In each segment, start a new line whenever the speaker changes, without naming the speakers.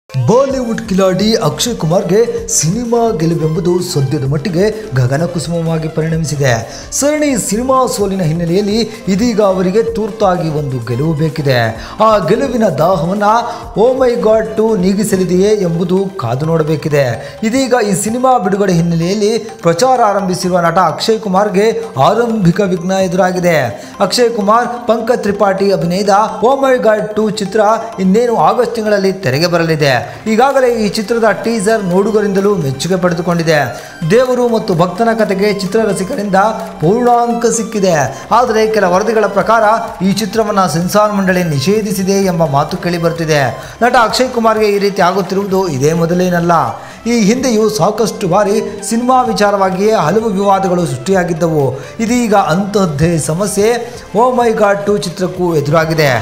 Bollywood ಕಿಲಾಡಿ Akshay ಕುಮಾರ್ಗೆ cinema ಗೆಲುವೆಂಬುದು ಸದ್ಯದ ಮಟ್ಟಿಗೆ ಗಗನ ಕುಸುಮವಾಗಿ ಪರಿಣಮಿಸಿದೆ ಸರಣಿ ಸಿನಿಮಾ ಸೋಲಿನ ಹಿನ್ನೆಲೆಯಲ್ಲಿ ಇದೀಗ ಅವರಿಗೆ ತುರ್ತಾಗಿ ಒಂದು ಗೆಲುವು ಬೇಕಿದೆ ಆ ಗೆಲುವಿನ ದಾಹವನ್ನ ಓ ಮೈ ಗಾಡ್ ಟು ನೀಗಿಸಲಿದೆಯೇ ಎಂಬುದು ಕಾದು ನೋಡಬೇಕಿದೆ ಇದೀಗ ಈ ಸಿನಿಮಾ ಬಿಡುಗಡೆ ಹಿನ್ನೆಲೆಯಲ್ಲಿ ಪ್ರಚಾರ ಆರಂಭಿಸಿರುವ ನಟ ಅಕ್ಷಯ್ ಕುಮಾರ್ಗೆ ಆರಂಭಿಕ ವಿಘ್ನ ಎದುರಾಗಿದೆ ಅಕ್ಷಯ್ ಕುಮಾರ್ ಪಂಕಜ್ ತ್ರಿಪಾಠಿ ಅಭಿನಯದ ಓ ಮೈ ಗಾಡ್ ಟು ಚಿತ್ರ ಇನ್ನೇನು ಆಗಸ್ಟ್ ತಿಂಗಳಲ್ಲಿ ತೆರೆಗೆ ಬರಲಿದೆ ಈಗಾಗಲೇ ಈ ಚಿತ್ರದ ಟೀಸರ್ ನೋಡುಗರಿಂದಲೂ ಮೆಚ್ಚುಗೆ ಪಡೆದುಕೊಂಡಿದೆ ದೇವರು ಮತ್ತು ಭಕ್ತನ ಕಥೆಗೆ ಚಿತ್ರರಸಿಕರಿಂದ ಪೂರ್ಣಾಂಕ ಸಿಕ್ಕಿದೆ ಆದರೆ ಕೆಲ ವರದಿಗಳ ಪ್ರಕಾರ ಈ ಚಿತ್ರವನ್ನು ಸೆನ್ಸಾರ್ ಮಂಡಳಿ ನಿಷೇಧಿಸಿದೆ ಎಂಬ ಮಾತು ಕೇಳಿ ಬರ್ತಿದೆ ನಟ ಅಕ್ಷಯ್ ಕುಮಾರ್ಗೆ ಈ ರೀತಿ ಆಗುತ್ತಿರುವುದು ಇದೇ ಮೊದಲೇನಲ್ಲ ಈ ಹಿಂದೆಯೂ ಸಾಕಷ್ಟು ಬಾರಿ ಸಿನಿಮಾ ವಿಚಾರವಾಗಿಯೇ ಹಲವು ವಿವಾದಗಳು ಸೃಷ್ಟಿಯಾಗಿದ್ದವು ಇದೀಗ ಅಂತಹದ್ದೇ ಸಮಸ್ಯೆ ಓ ಮೈ ಗಾಡ್ ಟು ಚಿತ್ರಕ್ಕೂ ಎದುರಾಗಿದೆ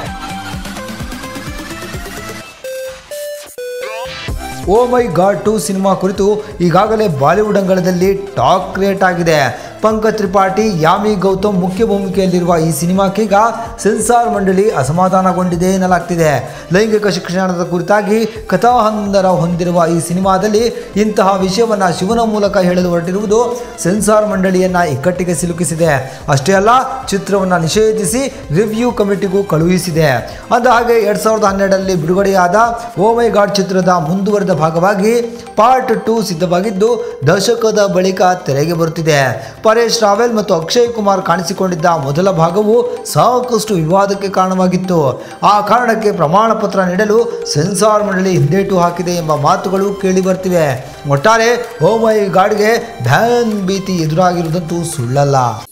O my God two cinema ಕುರಿತು ಈಗಾಗಲೇ ಬಾಲಿವುಡ್ ಅಂಗಳದಲ್ಲಿ ಟಾಕ್ ಕ್ರಿಯೇಟ್ ಆಗಿದೆ ಪಂಕಜ್ ತ್ರಿಪಾಠಿ ಯಾಮಿ ಗೌತಮ್ ಮುಖ್ಯ ಭೂಮಿಕೆಯಲ್ಲಿರುವ ಈ ಸಿನಿಮಾಕ್ಕೀಗ ಸೆನ್ಸಾರ್ ಮಂಡಳಿ ಅಸಮಾಧಾನಗೊಂಡಿದೆ ಎನ್ನಲಾಗ್ತಿದೆ ಲೈಂಗಿಕ ಶಿಕ್ಷಣದ ಕುರಿತಾಗಿ ಕಥಾಹಂದರ ಹೊಂದಿರುವ ಈ ಸಿನಿಮಾದಲ್ಲಿ ಇಂತಹ ವಿಷಯವನ್ನು ಶಿವನ ಮೂಲಕ ಹೇಳಲು ಹೊರಟಿರುವುದು ಸೆನ್ಸಾರ್ ಮಂಡಳಿಯನ್ನ ಇಕ್ಕಟ್ಟಿಗೆ ಸಿಲುಕಿಸಿದೆ ಅಷ್ಟೇ ಅಲ್ಲ ಚಿತ್ರವನ್ನು ನಿಷೇಧಿಸಿ ರಿವ್ಯೂ ಕಮಿಟಿಗೂ ಕಳುಹಿಸಿದೆ ಅಂದ ಹಾಗೆ ಎರಡ್ ಸಾವಿರದ ಹನ್ನೆರಡರಲ್ಲಿ ಬಿಡುಗಡೆಯಾದ ಓ ಮೈ ಗಾಡ್ ಚಿತ್ರದ ಮುಂದುವರೆದ ಭಾಗವಾಗಿ ಪಾರ್ಟ್ ಟೂ ಸಿದ್ಧವಾಗಿದ್ದು ದಶಕದ ಬಳಿಕ ತೆರೆಗೆ ಬರುತ್ತಿದೆ ಪರೇಶ್ ರಾವೆಲ್ ಮತ್ತು ಅಕ್ಷಯ್ ಕುಮಾರ್ ಕಾಣಿಸಿಕೊಂಡಿದ್ದ ಮೊದಲ ಭಾಗವು ಸಾಕಷ್ಟು ವಿವಾದಕ್ಕೆ ಕಾರಣವಾಗಿತ್ತು ಆ ಕಾರಣಕ್ಕೆ ಪ್ರಮಾಣ ಪತ್ರ ನೀಡಲು ಸೆನ್ಸಾರ್ ಮಂಡಳಿ ಹಿಂದೇಟು ಹಾಕಿದೆ ಎಂಬ ಮಾತುಗಳು ಕೇಳಿ ಬರ್ತಿವೆ ಒಟ್ಟಾರೆ ಓ ಮೈ ಗಾಡ್ಗೆ ಬ್ಯಾನ್ ಭೀತಿ ಎದುರಾಗಿರುವುದಂತೂ ಸುಳ್ಳಲ್ಲ